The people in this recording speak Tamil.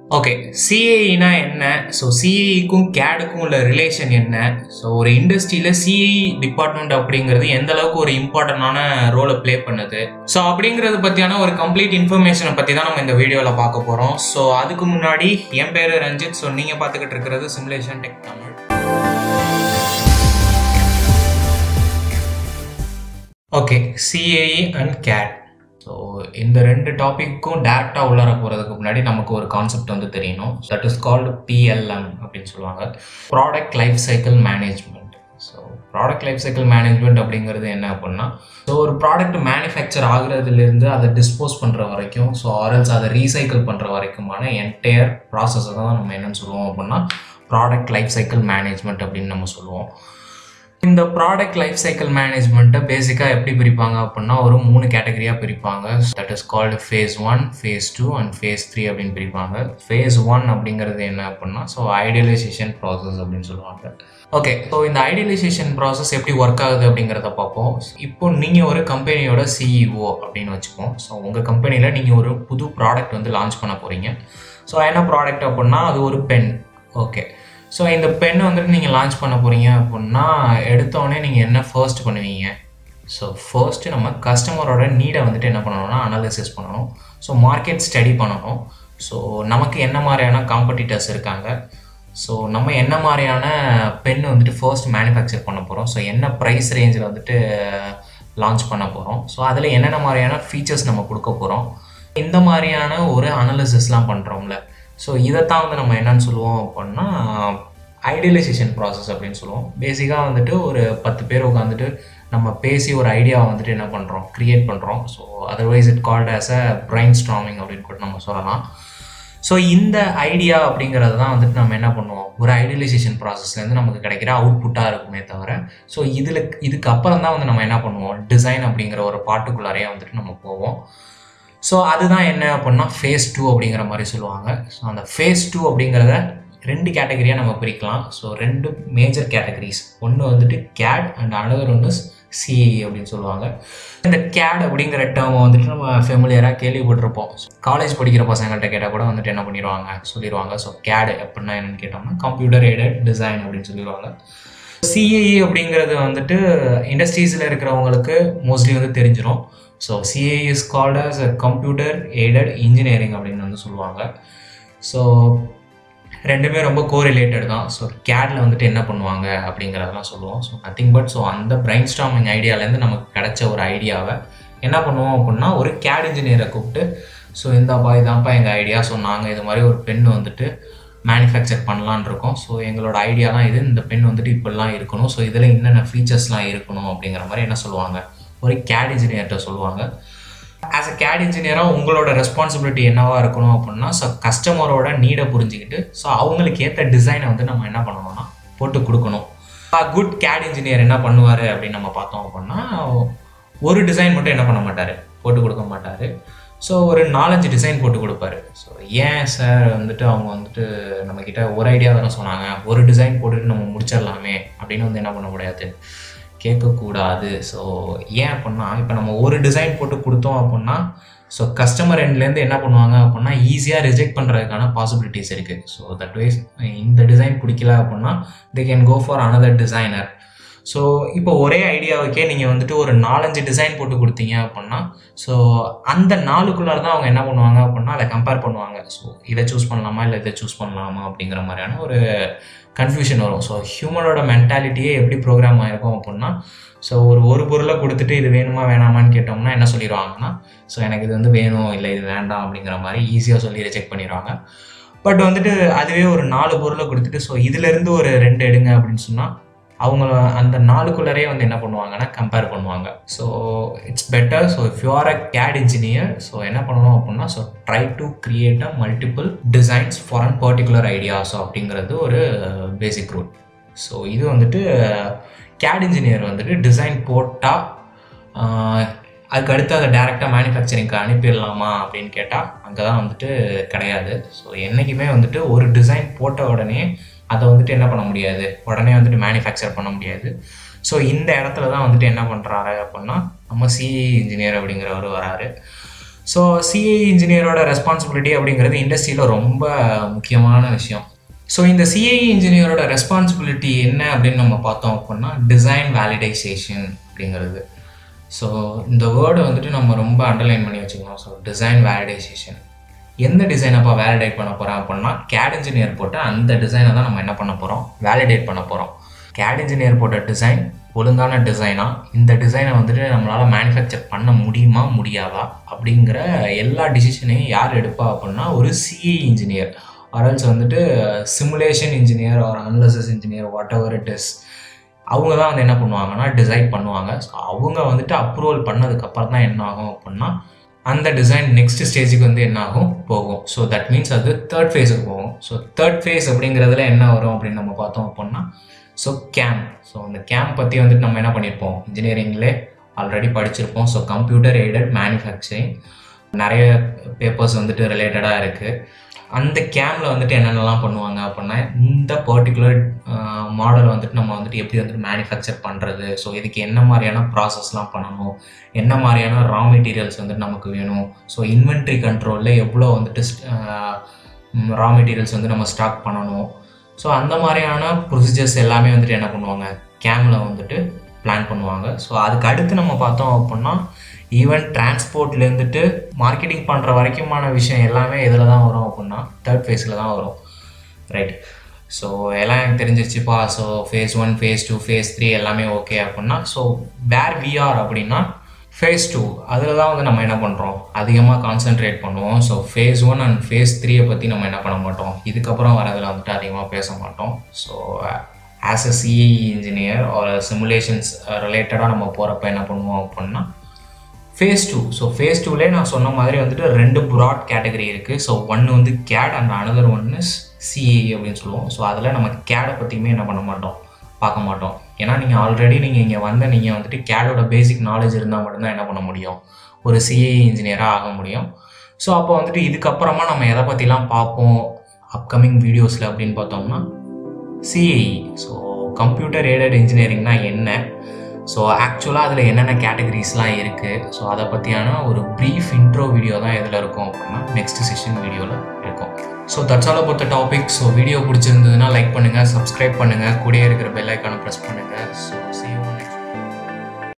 ஓகே சிஏஇனா என்ன ஸோ சிஏஇக்கும் கேடுக்கும் உள்ள ரிலேஷன் என்ன ஸோ ஒரு இண்டஸ்ட்ரியில் சிஏஇ டிபார்ட்மெண்ட் அப்படிங்கிறது எந்த அளவுக்கு ஒரு இம்பார்ட்டண்டான ரோலை ப்ளே பண்ணுது ஸோ அப்படிங்கிறது பற்றியான ஒரு கம்ப்ளீட் இன்ஃபர்மேஷனை பற்றி தான் நம்ம இந்த வீடியோவில் பார்க்க போகிறோம் ஸோ அதுக்கு முன்னாடி என் பேர் ரஞ்சித் ஸோ நீங்கள் பார்த்துக்கிட்டு இருக்கிறது simulation tech Tamil okay CAE and CAD so இந்த ரெண்டு டாப்பிக்கும் டேரெக்டாக உள்ளார போகிறதுக்கு முன்னாடி நமக்கு ஒரு கான்செப்ட் வந்து தெரியணும் தட் இஸ் கால்டு பிஎல்எம் அப்படின்னு சொல்லுவாங்க product life cycle management so product life cycle management அப்படிங்கிறது என்ன அப்படின்னா ஸோ ஒரு ப்ராடக்ட் மேனுஃபேக்சர் ஆகுறதுலேருந்து அதை டிஸ்போஸ் பண்ணுற வரைக்கும் ஸோ ஆரல்ஸ் அதை ரீசைக்கிள் பண்ணுற வரைக்குமான என்டையர் ப்ராசஸை தான் நம்ம என்னென்னு சொல்லுவோம் அப்படின்னா ப்ராடக்ட் லைஃப் சைக்கிள் மேனேஜ்மெண்ட் அப்படின்னு நம்ம சொல்லுவோம் இந்த ப்ராடக்ட் லைஃப் சைக்கிள் மேனேஜ்மெண்ட்டை பேசிக்காக எப்படி பிரிப்பாங்க அப்படின்னா ஒரு மூணு கேட்டகரியாக பிரிப்பாங்க that is called phase one phase two and phase three அப்படின்னு பிரிப்பாங்க ஃபேஸ் ஒன் அப்படிங்கிறது என்ன அப்படின்னா ஸோ ஐடியலைசேஷன் ப்ராசஸ் அப்படின்னு சொல்லுவாங்க ஓகே ஸோ இந்த ஐடியலைசேஷன் ப்ராசஸ் எப்படி ஒர்க் ஆகுது அப்படிங்கிறத பார்ப்போம் இப்போ நீங்கள் ஒரு கம்பெனியோட சிஇஓ அப்படின்னு வச்சுப்போம் ஸோ உங்கள் கம்பெனியில் நீங்கள் ஒரு புது ப்ராடக்ட் வந்து லான்ச் பண்ண போகிறீங்க ஸோ என்ன ப்ராடக்ட் அப்படின்னா அது ஒரு பென் ஓகே ஸோ இந்த பெண்ணை வந்துட்டு நீங்கள் லான்ச் பண்ண போகிறீங்க அப்படின்னா எடுத்தோடனே நீங்கள் என்ன ஃபர்ஸ்ட் பண்ணுவீங்க ஸோ ஃபர்ஸ்ட்டு நம்ம கஸ்டமரோட நீடை வந்துட்டு என்ன பண்ணணும்னா அனாலிசிஸ் பண்ணணும் ஸோ மார்க்கெட் ஸ்டடி பண்ணணும் ஸோ நமக்கு என்ன மாதிரியான காம்படிட்டர்ஸ் இருக்காங்க ஸோ நம்ம என்ன மாதிரியான பென் வந்துட்டு ஃபர்ஸ்ட் மேனுஃபேக்சர் பண்ண போகிறோம் ஸோ என்ன ப்ரைஸ் ரேஞ்சில் வந்துட்டு லான்ச் பண்ண போகிறோம் ஸோ அதில் என்னென்ன மாதிரியான ஃபீச்சர்ஸ் நம்ம கொடுக்க போகிறோம் இந்த மாதிரியான ஒரு அனாலிசிஸ்லாம் பண்ணுறோம்ல ஸோ இதைத்தான் வந்து நம்ம என்னன்னு சொல்லுவோம் அப்படின்னா ஐடியலைசேஷன் ப்ராசஸ் அப்படின்னு சொல்லுவோம் பேசிக்காக வந்துட்டு ஒரு பத்து பேர் உட்காந்துட்டு நம்ம பேசி ஒரு ஐடியாவை வந்துட்டு என்ன பண்ணுறோம் க்ரியேட் பண்ணுறோம் so otherwise it called as a brain storming அப்படின்னு கூட நம்ம சொல்லலாம் ஸோ இந்த ஐடியா அப்படிங்கிறது தான் வந்துட்டு நம்ம என்ன பண்ணுவோம் ஒரு ஐடியலைசேஷன் ப்ராசஸ்லேருந்து நமக்கு கிடைக்கிற அவுட்புட்டாக இருக்குமே தவிர ஸோ இதில் இதுக்கு அப்புறம் தான் வந்து நம்ம என்ன பண்ணுவோம் டிசைன் அப்படிங்கிற ஒரு பாட்டுக்குள்ளாரையே வந்துட்டு நம்ம போவோம் ஸோ அதுதான் என்ன அப்படின்னா ஃபேஸ் டூ அப்படிங்கிற மாதிரி சொல்லுவாங்க ஸோ அந்த ஃபேஸ் டூ அப்படிங்கிறத ரெண்டு கேட்டகரியாக நம்ம பிரிக்கலாம் ஸோ ரெண்டு மேஜர் கேட்டகரிஸ் ஒன்று வந்துட்டு கேட் அண்ட் அனதர் ஒன்று சிஇ அப்படின்னு சொல்லுவாங்க இந்த கேட் அப்படிங்கிற டேர்மை வந்துட்டு நம்ம ஃபெமிலியராக கேள்விப்பட்டிருப்போம் காலேஜ் படிக்கிற பசங்கள்கிட்ட கேட்டால் கூட வந்துட்டு என்ன பண்ணிடுவாங்க சொல்லிடுவாங்க ஸோ கேடு அப்படின்னா என்னென்னு கேட்டோம்னா கம்ப்யூட்டர் எய்டட் டிசைன் அப்படின்னு சொல்லிடுவாங்க சிஏஇ அப்படிங்கிறது வந்துட்டு இண்டஸ்ட்ரீஸில் இருக்கிறவங்களுக்கு மோஸ்ட்லி வந்து தெரிஞ்சிடும் so CA is called as a computer aided engineering அப்படின்னு வந்து சொல்லுவாங்க ஸோ ரெண்டுமே ரொம்ப கோரிலேட்டட் தான் ஸோ கேடில் வந்துட்டு என்ன பண்ணுவாங்க அப்படிங்கிறதெல்லாம் சொல்லுவோம் ஸோ நத்திங் பட் ஸோ அந்த பிரைன் ஸ்டாமிங் ஐடியாலேருந்து நமக்கு கிடைச்ச ஒரு ஐடியாவை என்ன பண்ணுவோம் அப்படின்னா ஒரு கேட் இன்ஜினியரை கூப்பிட்டு ஸோ இந்தாப்பா இதான்ப்பா எங்கள் ஐடியா ஸோ நாங்கள் இது மாதிரி ஒரு பென் வந்துட்டு மேனுஃபேக்சர் பண்ணலான் இருக்கோம் ஸோ எங்களோட ஐடியா தான் இது இந்த பென் வந்துட்டு இப்படிலாம் இருக்கணும் ஸோ இதில் என்னென்ன ஃபீச்சர்ஸ்லாம் இருக்கணும் அப்படிங்கிற மாதிரி என்ன சொல்லுவாங்க ஒரு கேட் இன்ஜினியர்கிட்ட சொல்லுவாங்க ஆஸ் அ கேட் இன்ஜினியராக உங்களோட ரெஸ்பான்சிபிலிட்டி என்னவாக இருக்கணும் அப்படின்னா ஸோ கஸ்டமரோட நீடை புரிஞ்சுக்கிட்டு ஸோ அவங்களுக்கு ஏற்ற டிசைனை வந்து நம்ம என்ன பண்ணணும்னா போட்டு கொடுக்கணும் குட் கேட் இன்ஜினியர் என்ன பண்ணுவார் அப்படின்னு நம்ம பார்த்தோம் அப்படின்னா ஒரு டிசைன் மட்டும் என்ன பண்ண மாட்டார் போட்டு கொடுக்க மாட்டார் ஸோ ஒரு நாலஞ்சு டிசைன் போட்டு கொடுப்பாரு ஸோ ஏன் சார் வந்துட்டு அவங்க வந்துட்டு நம்மக்கிட்ட ஒரு ஐடியா தானே சொன்னாங்க ஒரு டிசைன் போட்டுட்டு நம்ம முடிச்சிடலாமே அப்படின்னு வந்து என்ன பண்ண முடியாது கேட்கக்கூடாது ஸோ ஏன் அப்படின்னா இப்போ நம்ம ஒரு டிசைன் போட்டு கொடுத்தோம் அப்படின்னா ஸோ கஸ்டமர் எண்ட்லேருந்து என்ன பண்ணுவாங்க அப்படின்னா ஈஸியாக ரிஜெக்ட் பண்ணுறதுக்கான பாசிபிலிட்டிஸ் இருக்குது ஸோ தட் வைஸ் இந்த டிசைன் பிடிக்கல அப்படின்னா they can go for another designer so இப்போ ஒரே ஐடியாவுக்கே நீங்கள் வந்துட்டு ஒரு நாலஞ்சு டிசைன் போட்டு கொடுத்தீங்க அப்படின்னா ஸோ அந்த நாளுக்குள்ளார தான் அவங்க என்ன பண்ணுவாங்க அப்படின்னா அதை கம்பேர் பண்ணுவாங்க ஸோ இதை சூஸ் பண்ணலாமா இல்லை இதை சூஸ் பண்ணலாமா அப்படிங்கிற மாதிரியான ஒரு கன்ஃபியூஷன் வரும் ஸோ ஹியூமனோட மென்டாலிட்டியே எப்படி ப்ரோக்ராம் ஆகிருக்கும் அப்படின்னா ஸோ ஒரு ஒரு பொருளை கொடுத்துட்டு இது வேணுமா வேணாமான்னு கேட்டோம்னா என்ன சொல்லிடுவாங்கன்னா ஸோ எனக்கு இது வந்து வேணும் இல்லை இது வேண்டாம் அப்படிங்கிற மாதிரி ஈஸியாக சொல்லி ரிஜெக்ட் பண்ணிடுவாங்க பட் வந்துட்டு அதுவே ஒரு நாலு பொருளை கொடுத்துட்டு ஸோ இதுலேருந்து ஒரு ரெண்டு எடுங்க அப்படின்னு சொன்னால் அவங்க அந்த நாளுக்குள்ளரே வந்து என்ன பண்ணுவாங்கன்னா கம்பேர் பண்ணுவாங்க so it's better so if you are a CAD engineer so என்ன பண்ணணும் அப்படின்னா so try to create a multiple designs for an particular ideas அப்படிங்கிறது ஒரு பேசிக் ரூல் ஸோ இது வந்துட்டு கேட் இன்ஜினியர் வந்துட்டு டிசைன் போட்டால் அதுக்கு அடுத்து அதை டேரெக்டாக மேனுஃபேக்சரிங்க்கு அனுப்பிடலாமா அப்படின்னு கேட்டால் அங்கே தான் வந்துட்டு கிடையாது ஸோ என்றைக்குமே வந்துட்டு ஒரு டிசைன் போட்ட உடனே அதை வந்துட்டு என்ன பண்ண முடியாது உடனே வந்துட்டு மேனுஃபேக்சர் பண்ண முடியாது ஸோ இந்த இடத்துல தான் வந்துட்டு என்ன பண்ணுறாரு அப்படின்னா நம்ம சிஇ இன்ஜினியர் அப்படிங்கிறவர் வராரு ஸோ சிஏ இன்ஜினியரோட ரெஸ்பான்சிபிலிட்டி அப்படிங்கிறது இண்டஸ்ட்ரியில் ரொம்ப முக்கியமான விஷயம் ஸோ இந்த சிஏஇ இன்ஜினியரோட ரெஸ்பான்சிபிலிட்டி என்ன அப்படின்னு நம்ம பார்த்தோம் அப்படின்னா டிசைன் வேலிடைசேஷன் அப்படிங்கிறது ஸோ இந்த வேர்டை வந்துட்டு நம்ம ரொம்ப அண்டர்லைன் பண்ணி வச்சுக்கணும் ஸோ டிசைன் வேலிடைசேஷன் எந்த டிசைனப்பா வேலிடேட் பண்ண போகிறோம் அப்படின்னா கேட் இன்ஜினியர் போட்டு அந்த டிசைனை தான் நம்ம என்ன பண்ண போகிறோம் வேலிடேட் பண்ண போகிறோம் கேட் இன்ஜினியர் போட்ட டிசைன் ஒழுங்கான டிசைனாக இந்த டிசைனை வந்துட்டு நம்மளால் மேனுஃபேக்சர் பண்ண முடியுமா முடியாதா அப்படிங்கிற எல்லா டிசிஷனையும் யார் எடுப்பா அப்படின்னா ஒரு சிஏ இன்ஜினியர் ஆர்எல்ஸ் வந்துட்டு சிமுலேஷன் இன்ஜினியர் ஒரு analysis engineer whatever it is அவங்க தான் வந்து என்ன பண்ணுவாங்கன்னா டிசைட் பண்ணுவாங்க ஸோ அவங்க வந்துட்டு அப்ரூவல் பண்ணதுக்கப்புறம் தான் என்ன ஆகும் அப்படின்னா அந்த டிசைன் நெக்ஸ்ட் ஸ்டேஜுக்கு வந்து என்ன ஆகும் போகும் ஸோ தட் மீன்ஸ் அது தேர்ட் ஃபேஸுக்கு போகும் ஸோ தேர்ட் ஃபேஸ் அப்படிங்கிறதுல என்ன வரும் அப்படின்னு நம்ம பார்த்தோம் அப்படின்னா ஸோ கேம் ஸோ அந்த கேம் பற்றி வந்துட்டு நம்ம என்ன பண்ணியிருப்போம் இன்ஜினியரிங்லே ஆல்ரெடி படிச்சிருப்போம் ஸோ கம்ப்யூட்டர் எய்டட் மேனுஃபேக்சரிங் நிறைய பேப்பர்ஸ் வந்துட்டு ரிலேட்டடாக இருக்குது அந்த கேமில் வந்துட்டு என்னென்னலாம் பண்ணுவாங்க அப்படின்னா இந்த பர்டிகுலர் மாடல் வந்துட்டு நம்ம வந்துட்டு எப்படி வந்துட்டு மேனுஃபேக்சர் பண்ணுறது ஸோ இதுக்கு என்ன மாதிரியான ப்ராசஸ்லாம் பண்ணணும் என்ன மாதிரியான ரா மெட்டீரியல்ஸ் வந்துட்டு நமக்கு வேணும் ஸோ இன்வென்ட்ரி கண்ட்ரோலில் எவ்வளோ வந்துட்டு ரா மெட்டீரியல்ஸ் வந்து நம்ம ஸ்டாக் பண்ணணும் ஸோ அந்த மாதிரியான ப்ரொசீஜர்ஸ் எல்லாமே வந்துட்டு என்ன பண்ணுவாங்க கேமில் வந்துட்டு பிளான் பண்ணுவாங்க ஸோ அதுக்கு அடுத்து நம்ம பார்த்தோம் அப்படின்னா ஈவன் டிரான்ஸ்போர்ட்லேருந்துட்டு மார்க்கெட்டிங் பண்ணுற வரைக்குமான விஷயம் எல்லாமே இதில் தான் வரும் அப்படின்னா தேர்ட் ஃபேஸில் தான் வரும் ரைட் ஸோ எல்லாம் எனக்கு தெரிஞ்சிருச்சுப்பா so phase one phase two phase three எல்லாமே ஓகே அப்படின்னா ஸோ வேர் விஆர் அப்படின்னா ஃபேஸ் டூ அதில் தான் வந்து நம்ம என்ன பண்ணுறோம் அதிகமாக கான்சென்ட்ரேட் பண்ணுவோம் so phase one and phase த்ரீயை பற்றி நம்ம என்ன பண்ண மாட்டோம் இதுக்கப்புறம் வரதில் வந்துட்டு அதிகமாக பேச மாட்டோம் so as a CE engineer ஒரு சிமுலேஷன்ஸ் ரிலேட்டடாக நம்ம போகிறப்ப என்ன பண்ணுவோம் அப்படின்னா ஃபேஸ் டூ ஸோ ஃபேஸ் டூலே நான் சொன்ன மாதிரி வந்துட்டு ரெண்டு ப்ராட் கேட்டகரி இருக்குது ஸோ ஒன்று வந்து CAD and another one is CA அப்படின்னு சொல்லுவோம் ஸோ அதில் நம்ம கேடை பற்றியுமே என்ன பண்ண மாட்டோம் பார்க்க மாட்டோம் ஏன்னா நீங்கள் ஆல்ரெடி நீங்கள் இங்கே வந்த நீங்கள் வந்துட்டு கேடோட பேசிக் நாலேஜ் இருந்தால் மட்டும்தான் என்ன பண்ண முடியும் ஒரு சிஏ இன்ஜினியராக ஆக முடியும் ஸோ அப்போ வந்துட்டு இதுக்கப்புறமா நம்ம எதை பற்றிலாம் பார்ப்போம் அப்கமிங் வீடியோஸில் அப்படின்னு பார்த்தோம்னா சிஏஇ ஸோ கம்ப்யூட்டர் எய்டட் இன்ஜினியரிங்னா என்ன ஸோ ஆக்சுவலாக அதில் என்னென்ன கேட்டகரிஸ்லாம் இருக்குது ஸோ அதை பற்றியான ஒரு ப்ரீஃப் இன்ட்ரோ வீடியோ தான் இதில் இருக்கும் அப்படின்னா நெக்ஸ்ட் செஷன் வீடியோவில் இருக்கும் so that's all about the topic so video பிடிச்சிருந்ததுன்னா லைக் பண்ணுங்கள் சப்ஸ்கிரைப் பண்ணுங்கள் கூடயே இருக்கிற பெல் ஐக்கானை ப்ரெஸ் பண்ணுங்கள்